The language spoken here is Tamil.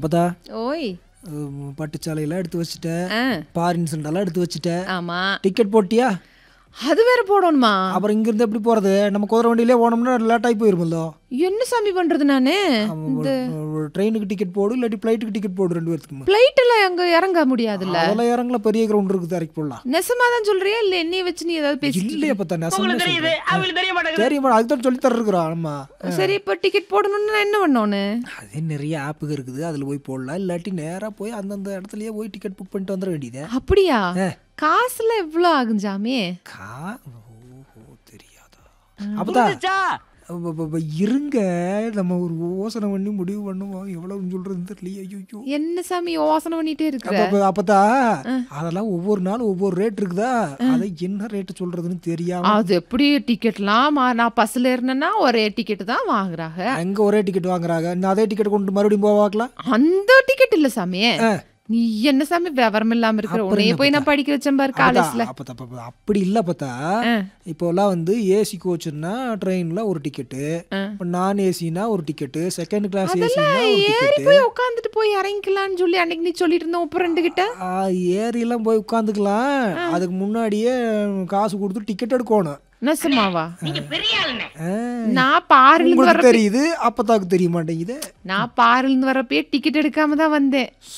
அப்பதா ஓய் பட்டுச்சாலையெல்லாம் எடுத்து வச்சுட்டேன் ஆ பாரின் சண்டெல்லாம் எடுத்து வச்சுட்டேன் ஆமா டிக்கெட் போட்டியா அது வேற போடணுமா அப்புறம் இங்கிருந்து எப்படி போறது நம்ம குதிரை வண்டியிலே போனோம்னா லேட் ஆகி போயிருமല്ലോ என்ன சாமி பண்றது நானு ட்ரெயினுக்கு டிக்கெட் போடு இல்லாட்டி ஃப்ளைட்டுக்கு டிக்கெட் போடு ரெண்டு பேர்த்துக்கு பிளைட் எல்லாம் அங்க இறங்க முடியாதுல்ல அதெல்லாம் இறங்கல பெரிய கிரவுண்ட் இருக்குது இறக்கி போடலாம் நெசமா தான் சொல்றியா இல்ல என்னைய வச்சு நீ ஏதாவது பேசிட்டு இல்லையே பார்த்தா நெசமே உங்களுக்கு தெரியுது சொல்றேன். அவங்களுக்கு தெரிய மாட்டேங்குது தெரியுமா அதுக்கு தான் சொல்லி தர்றோம் ஆமா இருக்க? சரி இப்ப டிக்கெட் போடணும்னு நான் என்ன பண்ணணும் அதே நிறைய ஆப்புங்க இருக்குது அதில் போய் போடலாம் இல்லாட்டி நேராக போய் அந்தந்த இடத்துலயே போய் டிக்கெட் புக் பண்ணிட்டு வந்துட வேண்டியது அப்படியா காசுல எவ்வளவு ஆகும் சாமி கா ஓஹோ தெரியாதா அப்பதா புரிஞ்சுச்சா? அப்ப- அப்ப- அப்ப இருங்க நம்ம ஒரு யோசனை பண்ணி முடிவு பண்ணுவோம் எவ்வளவுன்னு சொல்றதுன்னு தெரியலையே ஐயோ என்ன சாமி யோசனை பண்ணிட்டே இருக்கிற அப்ப அப்பதா அதெல்லாம் ஒவ்வொரு நாள் ஒவ்வொரு ரேட் இருக்குதா அதை என்ன ரேட் சொல்றதுன்னு தெரியாம அது எப்படி டிக்கெட்லாம் மா- நான் பஸ்ல ஏறினேன்னா ஒரே டிக்கெட் தான் வாங்குறாங்க அங்க ஒரே டிக்கெட் வாங்குறாங்க இன்னும் அதே டிக்கெட் கொண்டு மறுபடியும் போவாக்கலாம் அந்த டிக்கெட் இல்ல சாமி நீ என்ன சாமி விவரம் இல்லாம இருக்கிற அப்புறம் உன்னைய என்ன போய் நான் படிக்க வச்சேன் பாரு காலேஜ்ல அப்பதா அப்ப- அப்படி இல்ல பார்த்தா இப்போல்லாம் வந்து ஏசி கோச்சுன்னா ட்ரெயின்ல ஒரு டிக்கெட்டு நான் ஏசினா ஒரு டிக்கெட்டு செகண்ட் கிளாஸ் ஏசினா ஒரு ஏறி டிக்கெட்டு போய் உட்காந்துட்டு போய் இறங்கிக்கலாம்னு சொல்லி அன்னைக்கு நீ சொல்லிட்டு இருந்த உப்பு ரெண்டு கிட்ட ஏறிலாம் போய் உட்காந்துக்கலாம் அதுக்கு முன்னாடியே காசு கொடுத்து டிக்கெட் எடுக்கணும் நெசமாவா நீங்க பெரிய ஆளுண்ணே ஆ, நான் பாரில இருந்து உங்களுக்கு வரப்ப தெரியுது அப்பதாக்கு தெரிய மாட்டேங்குது நான் பாரில இருந்து வரப்பயே டிக்கெட் எடுக்காம தான் வந்தேன்